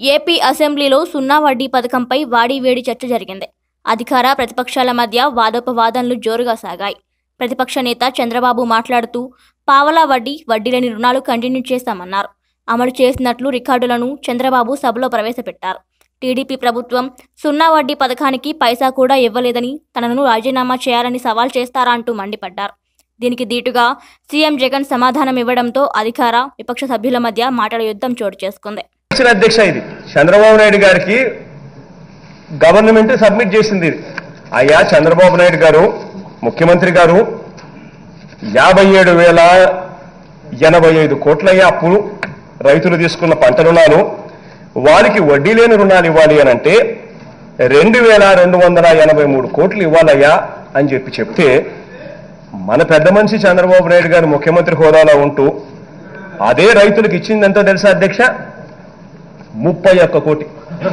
AP అసెంబ్లీలో సున్నా వడ్డీ పథకంపై వాడివేడి చర్చ జరిగింది అధికార ప్రతిపక్షాల మధ్య వాదోపవాదనలు జోరుగా సాగాయి ప్రతిపక్ష నేత చంద్రబాబు మాట్లాడుతూ పావలా వడ్డీ వడ్డీ లేని రుణాలు కంటిన్యూ చేస్తామన్నారు అమలు చేసినట్లు రికార్డులను చంద్రబాబు సభలో ప్రవేశపెట్టారు టీడీపీ ప్రభుత్వం సున్నా వడ్డీ పథకానికి పైసా కూడా ఇవ్వలేదని తనను రాజీనామా చేయాలని సవాల్ చేస్తారా అంటూ మండిపడ్డారు దీనికి దీటుగా సీఎం జగన్ సమాధానం ఇవ్వడంతో అధికార విపక్ష సభ్యుల మధ్య మాటల యుద్ధం చోటు చేసుకుంది ఇచ్చిన అధ్యక్ష ఇది చంద్రబాబు నాయుడు గారికి గవర్నమెంట్ సబ్మిట్ చేసింది ఇది అయ్యా చంద్రబాబు నాయుడు గారు ముఖ్యమంత్రి గారు యాభై ఏడు వేల ఎనభై ఐదు కోట్లయ్యా అప్పులు రైతులు తీసుకున్న పంట రుణాలు వారికి వడ్డీ లేని రుణాలు ఇవ్వాలి అని అంటే రెండు వేల రెండు వందల ఎనభై మూడు కోట్లు ఇవ్వాలయ్యా అని చెప్పి చెప్తే మన పెద్ద మనిషి చంద్రబాబు నాయుడు గారు ముఖ్యమంత్రి హోదాలో ఉంటూ అదే రైతులకు ఇచ్చింది ఎంతో తెలుసా అధ్యక్ష ముప్పై ఒక్క కోటి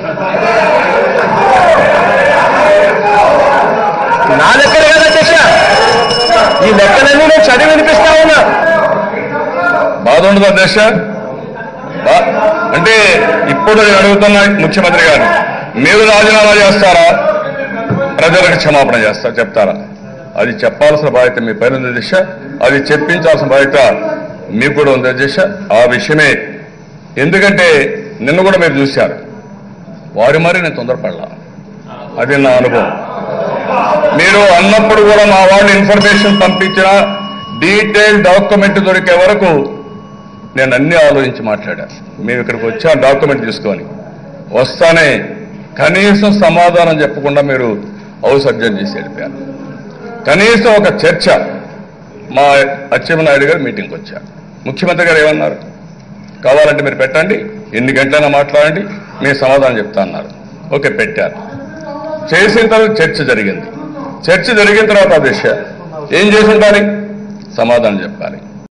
నా లెక్కలు కదా అధ్యక్ష ఈ లెక్కలన్నీ నేను చదివి వినిపిస్తా ఉన్నా బాధ ఉండదు అధ్యక్ష బా- అంటే ఇప్పుడు నేను అడుగుతున్న ముఖ్యమంత్రి గారు మీరు రాజీనామా చేస్తారా ప్రజలకు క్షమాపణ చేస్తారా చెప్తారా అది చెప్పాల్సిన బాధ్యత మీ పైన ఉంది అధ్యక్ష అది చెప్పించాల్సిన బాధ్యత మీకు కూడా ఉంది అధ్యక్ష ఆ విషయమే ఎందుకంటే నిన్న కూడా మీరు చూశారు వారి మరి నేను తొందరపడలా అది నా అనుభవం మీరు అన్నప్పుడు కూడా మా వాళ్ళు ఇన్ఫర్మేషన్ పంపించిన డీటెయిల్ డాక్యుమెంట్ దొరికే వరకు నేను అన్ని ఆలోచించి మాట్లాడాను మేము ఇక్కడికి వచ్చా డాక్యుమెంట్ తీసుకొని వస్తానే కనీసం సమాధానం చెప్పకుండా మీరు హౌస్ అడ్జస్ట్ చేసి వెళ్ళిపోయారు కనీసం ఒక చర్చ మా అచ్చెన్నాయుడు గారు మీటింగ్కి వచ్చారు ముఖ్యమంత్రి గారు ఏమన్నారు కావాలంటే మీరు పెట్టండి ఎన్ని గంటలైనా మాట్లాడండి మేము సమాధానం చెప్తా అన్నారు ఓకే పెట్టారు చేసిన తర్వాత చర్చ జరిగింది చర్చ జరిగిన తర్వాత దిశ ఏం చేసి ఉండాలి సమాధానం చెప్పాలి